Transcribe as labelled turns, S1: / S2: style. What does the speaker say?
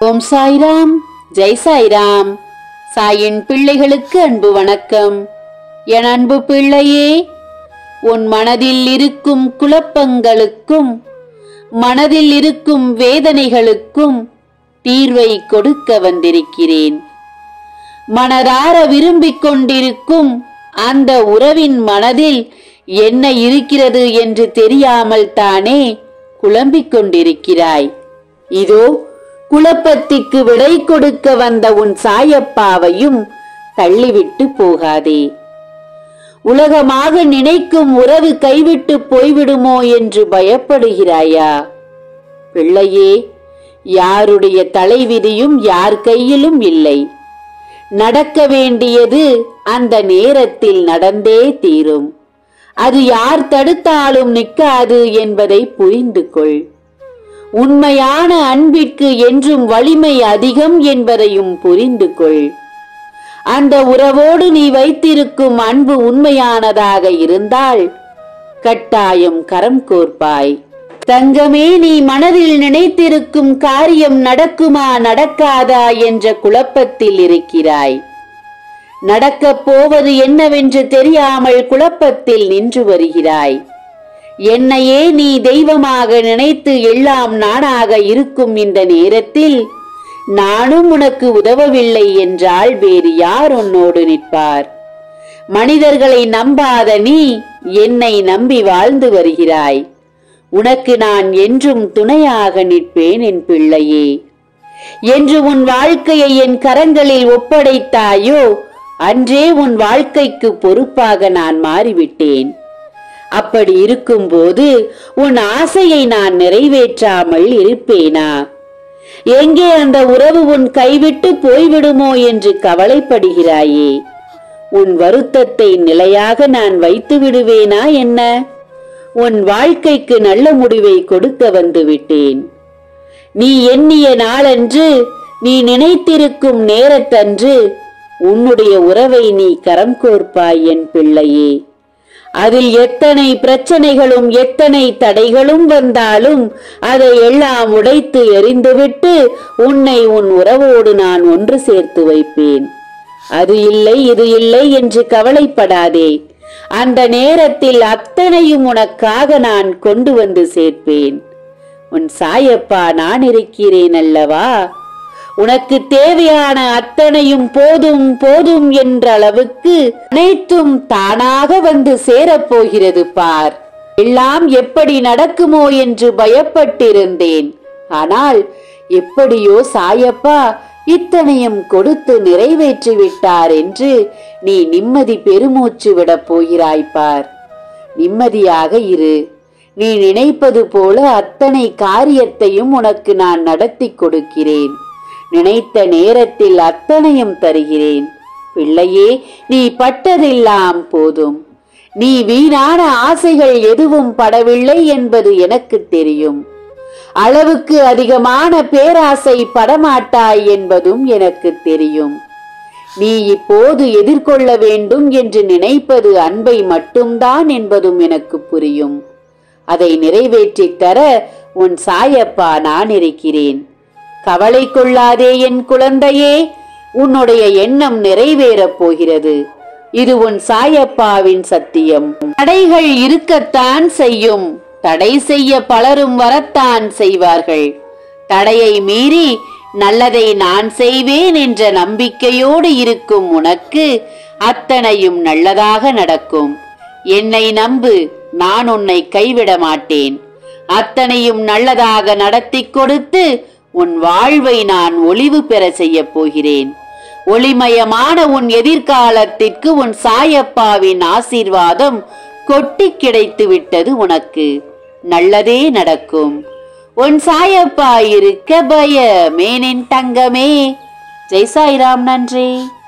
S1: ஓம் சாய்ராம் ஜெய் சாய்ராம் சாயின் பிள்ளைகளுக்கு அன்பு வணக்கம் என் அன்பு பிள்ளையே உன் மனதில் இருக்கும் குழப்பங்களுக்கும் மனதில் இருக்கும் வேதனைகளுக்கும் தீர்வை கொடுக்க வந்திருக்கிறேன் மனதார விரும்பிக் கொண்டிருக்கும் அந்த உறவின் மனதில் என்ன இருக்கிறது என்று தெரியாமல் தானே குழம்பிக் கொண்டிருக்கிறாய் இதோ குழப்பத்திற்கு விடை கொடுக்க வந்த உன் சாயப்பாவையும் தள்ளிவிட்டு போகாதே உலகமாக நினைக்கும் உறவு கைவிட்டு போய்விடுமோ என்று பயப்படுகிறாயா பிள்ளையே யாருடைய தலைவிதியும் யார் கையிலும் இல்லை நடக்க வேண்டியது அந்த நேரத்தில் நடந்தே தீரும் அது யார் தடுத்தாலும் நிற்காது என்பதை புரிந்து கொள் உண்மையான அன்பிற்கு என்றும் வலிமை அதிகம் என்பதையும் புரிந்து கொள் அந்த உறவோடு நீ வைத்திருக்கும் அன்பு உண்மையானதாக இருந்தால் கட்டாயம் கரம் கோர்ப்பாய் தங்கமே நீ மனதில் நினைத்திருக்கும் காரியம் நடக்குமா நடக்காதா என்ற குழப்பத்தில் இருக்கிறாய் நடக்கப் போவது என்னவென்று தெரியாமல் குழப்பத்தில் நின்று வருகிறாய் என்னையே நீ தெய்வமாக நினைத்து எல்லாம் நானாக இருக்கும் இந்த நேரத்தில் நானும் உனக்கு உதவவில்லை என்றால் வேறு யார் உன்னோடு நிற்பார் மனிதர்களை நம்பாத நீ என்னை நம்பி வாழ்ந்து வருகிறாய் உனக்கு நான் என்றும் துணையாக நிற்பேன் என் பிள்ளையே என்று உன் வாழ்க்கையை என் கரங்களில் ஒப்படைத்தாயோ அன்றே உன் வாழ்க்கைக்கு பொறுப்பாக நான் மாறிவிட்டேன் அப்படி இருக்கும்போது உன் ஆசையை நான் நிறைவேற்றாமல் இருப்பேனா எங்கே அந்த உறவு உன் கைவிட்டு போய்விடுமோ என்று கவலைப்படுகிறாயே உன் வருத்தத்தை நிலையாக நான் வைத்து விடுவேனா என்ன உன் வாழ்க்கைக்கு நல்ல முடிவை கொடுக்க வந்து விட்டேன் நீ எண்ணிய நாளன்று நீ நினைத்திருக்கும் நேரத்தன்று உன்னுடைய உறவை நீ கரம் கோர்ப்பாய் என் பிள்ளையே அதில் எத்தனை பிரச்சனைகளும் எத்தனை தடைகளும் வந்தாலும் அதை எல்லாம் உடைத்து எறிந்துவிட்டு உன்னை உன் உறவோடு நான் ஒன்று சேர்த்து வைப்பேன் அது இல்லை இது இல்லை என்று கவலைப்படாதே அந்த நேரத்தில் அத்தனையும் உனக்காக நான் கொண்டு வந்து சேர்ப்பேன் உன் சாயப்பா நான் இருக்கிறேன் அல்லவா உனக்கு தேவையான அத்தனையும் போதும் போதும் என்ற அளவுக்கு அனைத்தும் தானாக வந்து சேரப்போகிறது பார் எல்லாம் எப்படி நடக்குமோ என்று பயப்பட்டிருந்தேன் ஆனால் எப்படியோ சாயப்பா இத்தனையும் கொடுத்து நிறைவேற்றி விட்டார் என்று நீ நிம்மதி பெருமூச்சு விடப் போகிறாய் பார் நிம்மதியாக இரு நீ நினைப்பது போல அத்தனை காரியத்தையும் உனக்கு நான் நடத்தி கொடுக்கிறேன் நினைத்த நேரத்தில் அத்தனையும் தருகிறேன் பிள்ளையே நீ பட்டதெல்லாம் போதும் நீ வீணான ஆசைகள் எதுவும் படவில்லை என்பது எனக்கு தெரியும் அளவுக்கு அதிகமான பேராசை படமாட்டாய் என்பதும் எனக்கு தெரியும் நீ இப்போது எதிர்கொள்ள வேண்டும் என்று நினைப்பது அன்பை மட்டும்தான் என்பதும் எனக்கு புரியும் அதை நிறைவேற்றித் தர உன் சாயப்பா நான் இருக்கிறேன் கவலை கொள்ளாதே என் குழந்தையே உன்னுடைய எண்ணம் நிறைவேறப் போகிறது இது உன் சாயப்பாவின் சத்தியம் தடைகள் இருக்கத்தான் செய்யும் தடை செய்ய பலரும் வரத்தான் செய்வார்கள் தடையை மீறி நல்லதை நான் செய்வேன் என்ற நம்பிக்கையோடு இருக்கும் உனக்கு அத்தனையும் நல்லதாக நடக்கும் என்னை நம்பு நான் உன்னை கைவிட மாட்டேன் அத்தனையும் நல்லதாக நடத்தி கொடுத்து உன் வாழ்வை நான் ஒளிவு பெற செய்யப் போகிறேன் ஒளிமயமான உன் எதிர்காலத்திற்கு உன் சாயப்பாவின் ஆசீர்வாதம் கொட்டி கிடைத்து விட்டது உனக்கு நல்லதே நடக்கும் உன் சாயப்பா இருக்க பயமேனின் தங்கமே ஜெய் சாய்ராம் நன்றி